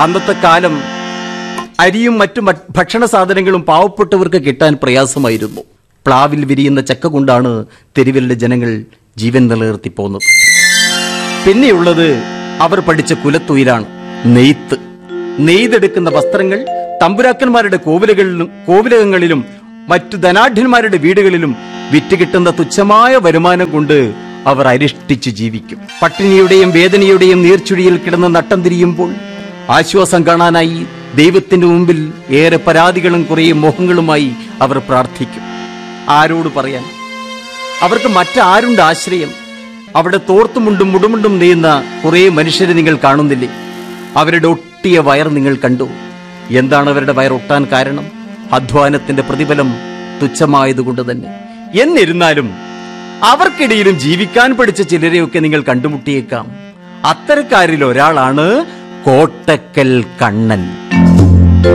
അന്നത്തെ കാലം അരിയും മറ്റു മ- ഭക്ഷണ സാധനങ്ങളും പാവപ്പെട്ടവർക്ക് കിട്ടാൻ പ്രയാസമായിരുന്നു പ്ലാവിൽ വിരിയുന്ന ചക്ക കൊണ്ടാണ് തെരുവിലെ ജനങ്ങൾ ജീവൻ നിലനിർത്തി പോന്നത് പിന്നെയുള്ളത് അവർ പഠിച്ച കുലത്തൊഴിലാണ് നെയ്ത്ത് നെയ്തെടുക്കുന്ന വസ്ത്രങ്ങൾ തമ്പുരാക്കന്മാരുടെ കോവിലകളിലും കോവിലകങ്ങളിലും മറ്റു ധനാഢ്യന്മാരുടെ വീടുകളിലും വിറ്റ് കിട്ടുന്ന തുച്ഛമായ വരുമാനം കൊണ്ട് അവർ അരിഷ്ടിച്ചു ജീവിക്കും പട്ടിണിയുടെയും വേദനയുടെയും നീർച്ചുഴിയിൽ കിടന്ന് നട്ടം തിരിയുമ്പോൾ ആശ്വാസം കാണാനായി ദൈവത്തിന്റെ മുമ്പിൽ ഏറെ പരാതികളും കുറേ മോഹങ്ങളുമായി അവർ പ്രാർത്ഥിക്കും ആരോട് പറയാൻ അവർക്ക് മറ്റാരുണ്ട് ആശ്രയം അവിടെ തോർത്തുമുണ്ടും മുടുമുണ്ടും നെയ്യുന്ന കുറേ മനുഷ്യരെ നിങ്ങൾ കാണുന്നില്ലേ അവരുടെ ഒട്ടിയ വയർ നിങ്ങൾ കണ്ടു എന്താണ് അവരുടെ വയർ ഒട്ടാൻ കാരണം അധ്വാനത്തിന്റെ പ്രതിഫലം തുച്ഛമായതുകൊണ്ട് തന്നെ എന്നിരുന്നാലും അവർക്കിടയിലും ജീവിക്കാൻ പഠിച്ച ചിലരെയൊക്കെ നിങ്ങൾ കണ്ടുമുട്ടിയേക്കാം അത്തരക്കാരിൽ ഒരാളാണ് കോട്ടക്കൽ കണ്ണൻ